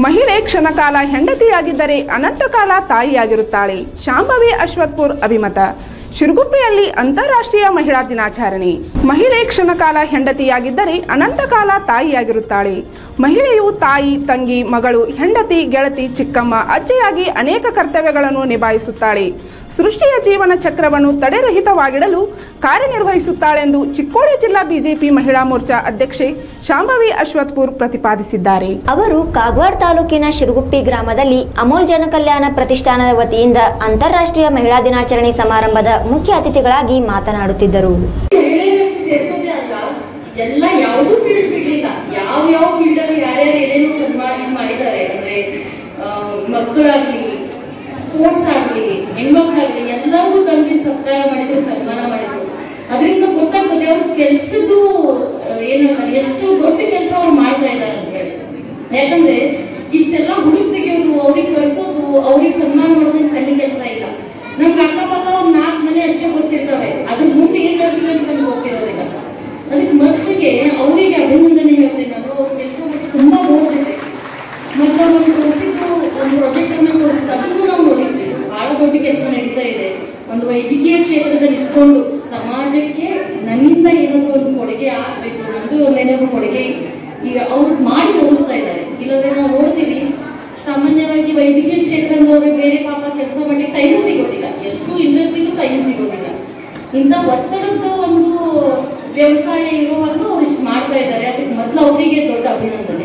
ಮಹಿಳೆ ಕ್ಷಣಕಾಲ ಹೆಂಡತಿಯಾಗಿದ್ದರೆ ಅನಂತಕಾಲ ತಾಯಿಯಾಗಿರುತ್ತಾಳೆ ಶಾಂಭವಿ ಅಶ್ವತ್ಪುರ್ ಅಭಿಮತ ಶಿರುಗುಪ್ಪೆಯಲ್ಲಿ ಅಂತಾರಾಷ್ಟ್ರೀಯ ಮಹಿಳಾ ದಿನಾಚರಣೆ ಮಹಿಳೆ ಕ್ಷಣಕಾಲ ಹೆಂಡತಿಯಾಗಿದ್ದರೆ ಅನಂತಕಾಲ ತಾಯಿಯಾಗಿರುತ್ತಾಳೆ ಮಹಿಳೆಯು ತಾಯಿ ತಂಗಿ ಮಗಳು ಹೆಂಡತಿ ಗೆಳತಿ ಚಿಕ್ಕಮ್ಮ ಅಜ್ಜೆಯಾಗಿ ಅನೇಕ ಕರ್ತವ್ಯಗಳನ್ನು ನಿಭಾಯಿಸುತ್ತಾಳೆ ಸೃಷ್ಟಿಯ ಜೀವನ ಚಕ್ರವನ್ನು ತಡೆರಹಿತವಾಗಿಡಲು ಕಾರ್ಯನಿರ್ವಹಿಸುತ್ತಾಳೆಂದು ಚಿಕ್ಕೋಡಿ ಜಿಲ್ಲಾ ಬಿಜೆಪಿ ಮಹಿಳಾ ಮೋರ್ಚಾ ಅಧ್ಯಕ್ಷೆ ಶಾಂಭವಿ ಅಶ್ವತ್ಪುರ್ ಪ್ರತಿಪಾದಿಸಿದ್ದಾರೆ ಅವರು ಕಾಗವಾಡ ತಾಲೂಕಿನ ಶಿರುಗುಪ್ಪಿ ಗ್ರಾಮದಲ್ಲಿ ಅಮೂಲ್ ಜನಕಲ್ಯಾಣ ಪ್ರತಿಷ್ಠಾನದ ವತಿಯಿಂದ ಅಂತಾರಾಷ್ಟ್ರೀಯ ಮಹಿಳಾ ದಿನಾಚರಣೆ ಸಮಾರಂಭದ ಮುಖ್ಯ ಅತಿಥಿಗಳಾಗಿ ಮಾತನಾಡುತ್ತಿದ್ದರು ಮಹಿಳೆಯರಷ್ಟು ಸೇರಿಸೋದೇ ಅಲ್ಲ ಎಲ್ಲ ಯಾವುದೂ ಫೀಲ್ಡ್ ಬಿಡ್ಲಿಲ್ಲ ಯಾವ ಯಾವ ಫೀಲ್ಡ್ ಅಲ್ಲಿ ಯಾರ್ಯಾರು ಏನೇನು ಸನ್ಮಾನ ಮಾಡಿದ್ದಾರೆ ಅಂದ್ರೆ ಆ, ಮಕ್ಕಳಾಗ್ಲಿ ಸ್ಪೋರ್ಟ್ಸ್ ಆಗ್ಲಿ ಹೆಣ್ಮಕ್ಳಾಗ್ಲಿ ಎಲ್ಲರಿಗೂ ತಂದು ಸತ್ಕಾರ ಮಾಡಿದ್ರು ಸನ್ಮಾನ ಮಾಡಿದ್ರು ಅದರಿಂದ ಗೊತ್ತಾಗ್ತದೆ ಅವ್ರ ಕೆಲ್ಸದ್ದು ಆ, ಏನು ಅಂತಾರೆ, ಎಷ್ಟು ದೊಡ್ಡ ಕೆಲಸ ಅವ್ರು ಮಾಡ್ತಾ ಇದ್ದಾರೆ ಅಂತ ಹೇಳಿ ಯಾಕಂದ್ರೆ ಇಷ್ಟೆಲ್ಲ ಹುಡುಕ್ ತೆಗೆಯೋದು ಅವ್ರಿಗೆ ಕಳ್ಸೋದು ಅವ್ರಿಗೆ ಸನ್ಮಾನ ಮಾಡೋದೇನು ಸಣ್ಣ ಕೆಲಸ ಇಲ್ಲ ನಮ್ಗೆ ಅಕ್ಕಪಕ್ಕ ಒಂದ್ ನಾಲ್ಕು ಮನೆ ಅಷ್ಟೇ ಗೊತ್ತಿರ್ತವೆ ಅದ್ರ ಮುಂದೆ ಏನ್ ಹೇಳ್ತೀವಿ ಅಂತ ನಮ್ಗೆ ಗೊತ್ತಿರೋದಿಲ್ಲ ಅದಕ್ಕೆ ಮೊದಲಿಗೆ ಅವರಿಗೆ ಅಭಿನಂದನೆ ಹೇಳ್ತೇನೆ ನಾನು ಅವ್ರ ಕೆಲಸ ಮಾಡಿ ತುಂಬಾ ನೋಡ್ತಿದ್ದೆ ಮತ್ತೆ ಅವ್ರು ಒಂದು ತೋರಿಸಿದ್ದು ಒಂದು ಪ್ರಾಜೆಕ್ಟ್ ಅನ್ನ ತೋರಿಸಿದ್ದು ಅದನ್ನು ನಾವು ನೋಡಿದ್ವಿ ಬಹಳ ದೊಡ್ಡ ಕೆಲಸ ನಡೀತಾ ಇದೆ ಒಂದು ವೈದ್ಯಕೀಯ ಕ್ಷೇತ್ರದಲ್ಲಿ ಇಟ್ಕೊಂಡು ಸಮಾಜಕ್ಕೆ ನನ್ನಿಂದ ಏನಾದ್ರು ಒಂದು ಕೊಡುಗೆ ಆಗ್ಬೇಕು ನಂದು ಒಂದೇನಾದ್ರು ಕೊಡುಗೆ ಈಗ ಅವ್ರು ಮಾಡಿ ತೋರಿಸ್ತಾ ಇದ್ದಾರೆ ಇಲ್ಲಾಂದ್ರೆ ನಾವು ನೋಡ್ತೀವಿ ಸಾಮಾನ್ಯವಾಗಿ ವೈದ್ಯಕೀಯ ಕ್ಷೇತ್ರದವರು ಬೇರೆ ಪಾಪ ಕೆಲಸ ಮಾಡಿ ಟೈಮ್ ಸಿಗೋದಿಲ್ಲ ಎಷ್ಟು ಇಂಡಸ್ಟ್ರಿಗೂ ಟೈಮ್ ಸಿಗೋದಿಲ್ಲ ಇಂಥ ಒತ್ತಡದ ಒಂದು ವ್ಯವಸಾಯ ಇರುವಾಗಲೂ ಅವ್ರು ಇಷ್ಟು ಮಾಡ್ತಾ ಇದ್ದಾರೆ ಅದಕ್ಕೆ ಮೊದಲು ಅವರಿಗೆ ದೊಡ್ಡ ಅಭಿನಂದನೆ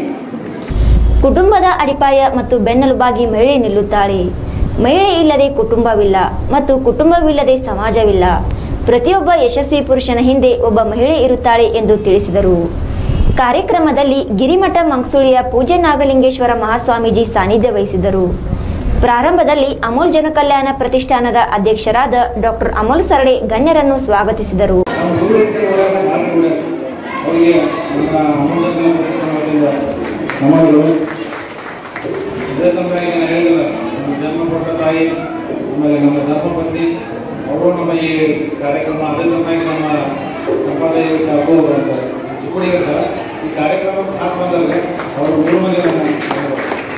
ಕುಟುಂಬದ ಅಡಿಪಾಯ ಮತ್ತು ಬೆನ್ನೆಲುಬಾಗಿ ಮಹಿಳೆ ನಿಲ್ಲುತ್ತಾಳೆ ಮಹಿಳೆ ಇಲ್ಲದೆ ಕುಟುಂಬವಿಲ್ಲ ಮತ್ತು ಕುಟುಂಬವಿಲ್ಲದೆ ಸಮಾಜವಿಲ್ಲ ಪ್ರತಿಯೊಬ್ಬ ಯಶಸ್ವಿ ಪುರುಷನ ಹಿಂದೆ ಒಬ್ಬ ಮಹಿಳೆ ಇರುತ್ತಾಳೆ ಎಂದು ತಿಳಿಸಿದರು ಕಾರ್ಯಕ್ರಮದಲ್ಲಿ ಗಿರಿಮಠ ಮಂಗಸುಳಿಯ ಪೂಜ್ಯ ನಾಗಲಿಂಗೇಶ್ವರ ಮಹಾಸ್ವಾಮೀಜಿ ಸಾನ್ನಿಧ್ಯ ವಹಿಸಿದರು ಪ್ರಾರಂಭದಲ್ಲಿ ಅಮೂಲ್ ಜನಕಲ್ಯಾಣ ಪ್ರತಿಷ್ಠಾನದ ಅಧ್ಯಕ್ಷರಾದ ಡಾಕ್ಟರ್ ಅಮೋಲ್ ಸರ್ಡೆ ಗಣ್ಯರನ್ನು ಸ್ವಾಗತಿಸಿದರು ನಮ್ಮ ಗುರುಗಳಿಗೆ ಒಳಗೆ ಮಾಡಿ ಕೂಡ ಅವರಿಗೆ ನಮ್ಮ ಅಮೃತ ಪ್ರತಿಷ್ಠಾನದಿಂದ ನಮಗಳು ಇದೇ ತಮ್ಮ ಈಗ ನಾನು ಹೇಳಿದ್ರೆ ನಮ್ಮ ಜನ್ಮ ಕೊಟ್ಟ ತಾಯಿ ಆಮೇಲೆ ನಮ್ಮ ಧರ್ಮಪತ್ನಿ ಅವರು ನಮ್ಮ ಈ ಕಾರ್ಯಕ್ರಮ ಅದೇ ತಮ್ಮ ನಮ್ಮ ಸಂಪಾದನೆ ಹಾಗೂ ಚಿಕ್ಕುಡಿ ಇರ್ತಾರೆ ಈ ಕಾರ್ಯಕ್ರಮ ಖಾಸ್ ಬಂದರೆ ಅವರು ಮೂರು ಮಂದಿ ನಮ್ಮ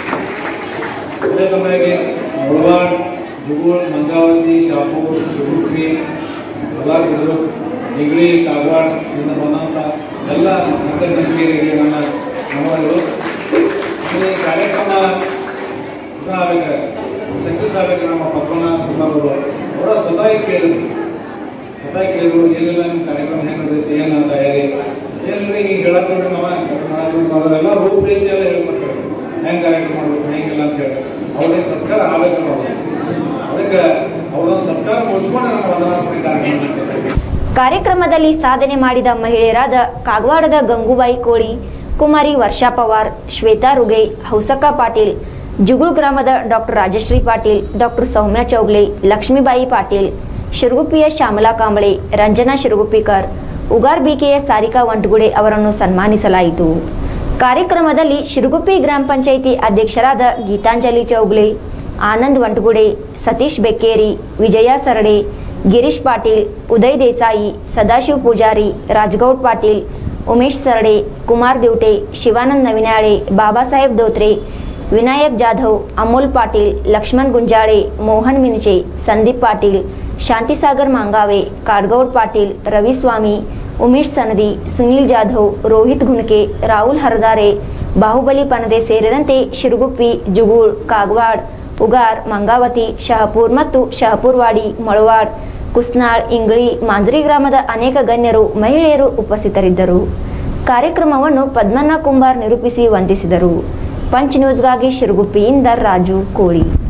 ಅದೇ ತಮ್ಮನಿಗೆ ಮುಳವಾಡ್ ಜುಗೂಳ್ ಮಂಗಾವತಿ ಶಾಪೂರ್ ಚಿಗುರುಪಿ ಹಲವಾರು ನಿಗಳಿ ಕಾಗವಾಡ ಇಂದ ಬಂದಂಥ ಎಲ್ಲ ಮತ್ತೆ ನಂಬಿಕೆಗೆ ನನ್ನ ನಮ್ಮಗಳು ಈ ಕಾರ್ಯಕ್ರಮ ಇದನ್ನಾಗಬೇಕು ಸಕ್ಸಸ್ ಆಗಬೇಕು ನಮ್ಮ ಪಕ್ಕನ ಕುಟುಂಬಗಳು ಅವರ ಸ್ವತಃ ಕೇಳಿದ್ರು ಸ್ವತಃ ಕೇಳಿದ್ರು ಏನಿಲ್ಲ ನಿಮ್ಮ ಕಾರ್ಯಕ್ರಮ ಹೆಂಗೆ ನಡೆದೈತಿ ಏನು ತಯಾರಿ ಏನ್ರಿ ಈಗ ಹೇಳಕ್ ನೋಡಿ ನಾವ ಮಾಡೋದು ಅದರೆಲ್ಲ ರೂಪರೇಷೆ ಎಲ್ಲ ಹೇಳ್ಕೊಡ್ತಾರೆ ಹೆಂಗೆ ಕಾರ್ಯಕ್ರಮ ಮಾಡ್ಬೇಕು ಹೆಂಗಿಲ್ಲ ಅಂತ ಹೇಳಿ ಅವ್ರಿಗೆ ಸತ್ಕಾರ ಆಗ್ಬೇಕು ನೋಡೋದು ಅದಕ್ಕೆ ಅವ್ರದೊಂದು ಸತ್ಕಾರ ಮುಗಿಸ್ಕೊಂಡು ನಾನು ವಂದನಾತ್ಮಕ ಕಾರ್ಯಕ್ರಮ ಮಾಡ್ತೇನೆ ಕಾರ್ಯಕ್ರಮದಲ್ಲಿ ಸಾಧನೆ ಮಾಡಿದ ಮಹಿಳೆಯರಾದ ಕಾಗವಾಡದ ಗಂಗೂಬಾಯಿ ಕೋಳಿ ಕುಮಾರಿ ವರ್ಷಾ ಪವಾರ್ ಶ್ವೇತಾ ರುಗೈ ಹೌಸಕ್ಕ ಪಾಟೀಲ್ ಜುಗುಳ್ ಗ್ರಾಮದ ಡಾಕ್ಟರ್ ರಾಜಶ್ರೀ ಪಾಟೀಲ್ ಡಾಕ್ಟರ್ ಸೌಮ್ಯ ಚೌಗ್ಲೆ ಲಕ್ಷ್ಮೀಬಾಯಿ ಪಾಟೀಲ್ ಶಿರುಗುಪ್ಪಿಯ ಶ್ಯಾಮಲಾ ಕಾಂಬಳೆ ರಂಜನಾ ಶಿರುಗುಪ್ಪಿಕರ್ ಉಗಾರ್ ಬಿಕೆಯ ಸಾರಿಕಾ ವಂಟಗುಡೆ ಅವರನ್ನು ಸನ್ಮಾನಿಸಲಾಯಿತು ಕಾರ್ಯಕ್ರಮದಲ್ಲಿ ಶಿರುಗುಪ್ಪಿ ಗ್ರಾಮ ಪಂಚಾಯಿತಿ ಅಧ್ಯಕ್ಷರಾದ ಗೀತಾಂಜಲಿ ಚೌಗ್ಲೆ ಆನಂದ್ ವಂಟಗುಡೆ ಸತೀಶ್ ಬೆಕ್ಕೇರಿ ವಿಜಯ ಸರಡೆ ಗಿರೀಶ್ ಪಾಟೀಲ್ ಉದಯ್ ದೇಸಾಯಿ ಸದಾಶಿವ್ ಪೂಜಾರಿ ರಾಜ್ಗೌಡ್ ಪಾಟೀಲ್ ಉಮೇಶ್ ಸರ್ಡೆ ಕುಮಾರ್ ದಿವಟೆ ಶಿವಾನಂದ್ ನವಿನಾಳೆ ಬಾಬಾಸಾಹೇಬ್ ದೋತ್ರೆ ವಿನಾಯಕ್ ಜಾಧವ್ ಅಮೋಲ್ ಪಾಟೀಲ್ ಲಕ್ಷ್ಮಣ್ ಗುಂಜಾಳೆ ಮೋಹನ್ ಮಿನ್ಚೆ ಸಂದೀಪ್ ಪಾಟೀಲ್ ಶಾಂತಿಸಾಗರ್ ಮಾಂಗಾವೆ ಕಾಡ್ಗೌಡ್ ಪಾಟೀಲ್ ರವಿಸ್ವಾಮಿ ಉಮೇಶ್ ಸನದಿ ಸುನೀಲ್ ಜಾಧವ್ ರೋಹಿತ್ ಗುಣಕೆ ರಾಹುಲ್ ಹರದಾರೆ ಬಾಹುಬಲಿ ಪನದೆ ಸೇರಿದಂತೆ ಶಿರುಗುಪ್ಪಿ ಜುಗೂಳ್ ಕಾಗವಾಡ್ ಉಗಾರ್ ಮಂಗಾವತಿ ಶಹಪುರ್ ಮತ್ತು ಶಹಪುರ್ವಾಡಿ ಮೊಳವಾಡ್ ಕುಸ್ನಾಳ್ ಇಂಗ್ಳಿ ಮಾಂಜ್ರಿ ಗ್ರಾಮದ ಅನೇಕ ಗಣ್ಯರು ಮಹಿಳೆಯರು ಉಪಸ್ಥಿತರಿದ್ದರು ಕಾರ್ಯಕ್ರಮವನ್ನು ಪದ್ಮಣ್ಣ ಕುಂಬಾರ್ ನಿರೂಪಿಸಿ ವಂದಿಸಿದರು ಪಂಚ್ ನ್ಯೂಸ್ಗಾಗಿ ಶಿರುಗುಪ್ಪಿಯಿಂದ ರಾಜು ಕೋಳಿ